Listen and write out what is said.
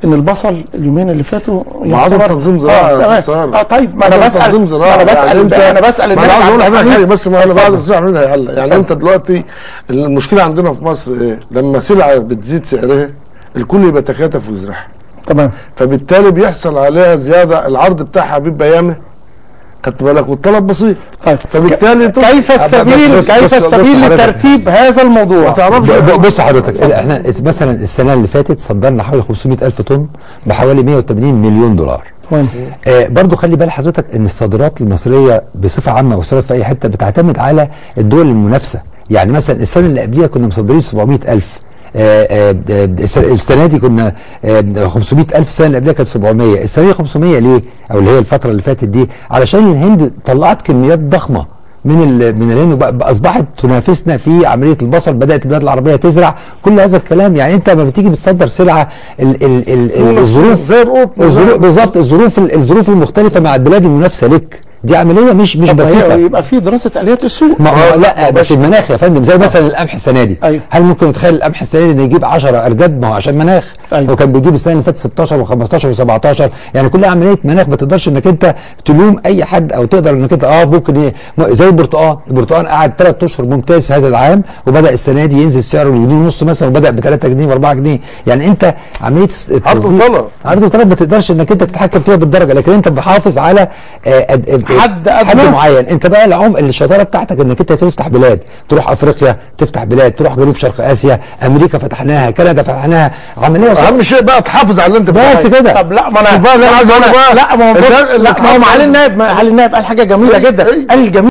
ان البصل اليومين اللي فاتوا معاهم يعتبر- تنظيم زراعي آه، يا تمام. أستاذ طارق. اه طيب ما انا معاهم بسال تنظيم ما زراعي انا بسال يعني الب- أنت- انا بسال ما الباشا انا عاوز اقول عبد لحضرتك الحميد. حاجه بس ما انا بعد اتفضل. الاستاذ عماد هيحل يعني اتفضل. انت دلوقتي المشكله عندنا في مصر ايه؟ لما سلعه بتزيد سعرها الكل بيتكاتف ويزرعها تمام فبالتالي بيحصل عليها زياده العرض بتاعها بيبقى ياما خدت بالك والطلب بسيط طيب فبالتالي ك- كيف السبيل بص- كيف بص- بص السبيل حضرتك. لترتيب هذا الموضوع ما تعرفش ب- ب- بص حضرتك احنا مثلا السنه اللي فاتت صدرنا حوالي 500 الف طن بحوالي 180 مليون دولار تمام آه برضو خلي بال حضرتك ان الصادرات المصريه بصفه عامه والصادرات في اي حته بتعتمد على الدول المنافسه يعني مثلا السنه اللي قبليها كنا مصدرين 700 الف آه، آه، آه، الس- السنه دي كنا آه، 500 الف السنه اللي قبلها كانت 700 السنه دي 500 ليه او اللي هي الفتره اللي فاتت دي علشان الهند طلعت كميات ضخمه من ال من الهند وبقى- بقى اصبحت تنافسنا في عمليه البصل بدات البلاد العربيه تزرع كل هذا الكلام يعني انت لما بتيجي بتصدر سلعه ال ال ال الظروف زي القطن الظروف بالظبط الظروف الظروف المختلفه مع البلاد المنافسه لك دي عمليه مش مش طب هي- بسيطه يبقى في دراسه اليات السوق ما هو لا بس باشا. المناخ يا فندم زي مثلا القمح السنه دي أيوه. هل ممكن يتخيل القمح السنه دي انه يجيب 10 ارداب ما هو عشان مناخ أيوه. هو كان بيجيب السنه اللي فاتت 16 و15 و17 يعني كلها عمليه مناخ ما تقدرش انك انت تلوم اي حد او تقدر انك انت اه ممكن ي- م- زي البرتقال البرتقال قعد ثلاث اشهر ممتاز هذا العام وبدا السنه دي ينزل سعره لجنيه ونص مثلا وبدا ب 3 جنيه و4 جنيه يعني انت عمليه الس- عرض التصدير- وطلب. عرض وطلب ما تقدرش انك انت تتحكم فيها بالدرجه لكن انت محافظ على آه، أد- أد- حد أدنى. حد معين انت بقى العم الشطاره بتاعتك انك انت تفتح بلاد تروح افريقيا تفتح بلاد تروح جنوب شرق اسيا امريكا فتحناها كندا فتحناها عمليه صعبة. اهم شيء بقى تحافظ على اللي انت بس بتعمله. كده طب لا ما انا شوف بقى اللي أنا عايز أقوله بقى. لا ما هو بص- الناس اللي لا ما هو بتحافظ معالي على- النائب معالي النائب قال حاجه جميله إيه؟ جدا إيه؟ قال الجميع